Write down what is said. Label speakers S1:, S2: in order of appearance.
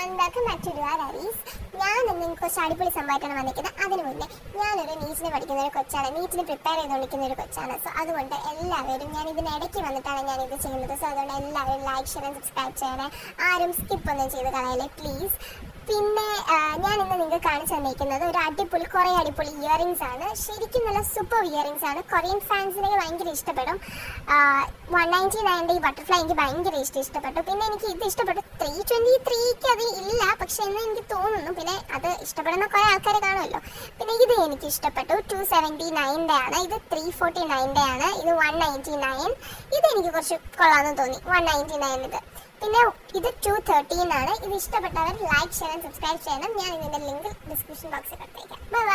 S1: welcome back to ഡുവാർ അരീസ് ഞാൻ ഇന്ന് നിങ്ങൾക്ക് കുറച്ച് അടിപൊളി സംഭവമായിട്ടാണ് വന്നിരിക്കുന്നത് അതിന് മുന്നേ ഞാനൊരു നീറ്റിന് പഠിക്കുന്ന ഒരു കൊച്ചാണ് നീറ്റിന് പ്രിപ്പയർ ചെയ്തുകൊണ്ടിരിക്കുന്ന ഒരു കൊച്ചാണ് സോ അതുകൊണ്ട് എല്ലാവരും ഞാൻ ഇതിനിടയ്ക്ക് വന്നിട്ടാണ് ഞാൻ ഇത് ചെയ്യുന്നത് സോ അതുകൊണ്ട് എല്ലാവരും ലൈക്ക് ഷെയർ സബ്സ്ക്രൈബ് ചെയ്യണേ ആരും സ്കിപ്പ് ഒന്നും ചെയ്ത് കളയല്ലേ പ്ലീസ് പിന്നെ ആ, ഞാൻ ഇന്ന് നിങ്ങൾക്ക് കാണിച്ചു തന്നിരിക്കുന്നത് ഒരു അടിപൊളി കുറേ അടിപൊളി ഇയറിങ്സ് ആണ് ശരിക്കും നല്ല സൂപ്പർ ഇയറിങ്സ് ആണ് കൊറിയൻ ഫാൻസിനൊക്കെ ഭയങ്കര ഇഷ്ടപ്പെടും വൺ നയൻറ്റി നയൻ്റെ ഈ ബട്ടർഫ്ലൈ എനിക്ക് ഭയങ്കര ഇഷ്ടം ഇഷ്ടപ്പെട്ടു പിന്നെ എനിക്ക് ഇത് ഇഷ്ടപ്പെട്ടു ത്രീ ട്വൻറ്റി ത്രീക്ക് അത് ഇല്ല പക്ഷെ എന്ന് എനിക്ക് തോന്നുന്നു പിന്നെ അത് ഇഷ്ടപ്പെടുന്ന കുറേ ആൾക്കാർ കാണുമല്ലോ പിന്നെ ഇത് എനിക്ക് ഇഷ്ടപ്പെട്ടു ടു സെവൻറ്റി നയൻ്റെ ആണ് ഇത് ത്രീ ഫോർട്ടി നയൻ്റെ ആണ് ഇത് വൺ നയൻറ്റി നയൻ ഇത് എനിക്ക് കുറച്ച് കൊള്ളാമെന്ന് തോന്നി വൺ നയൻറ്റി നയൻ ഇത് പിന്നെ ഇത് ടു തേർട്ടീൻ ആണ് ഇത് ഇഷ്ടപ്പെട്ടവർ ലൈക്ക് ചെയ്യണം സബ്സ്ക്രൈബ് ചെയ്യണം ഞാൻ ഇതിന്റെ ലിങ്ക് ഡിസ്ക്രിപ്ഷൻ ബോക്സിൽ കൊടുത്തേക്കാം ബൈ ബൈ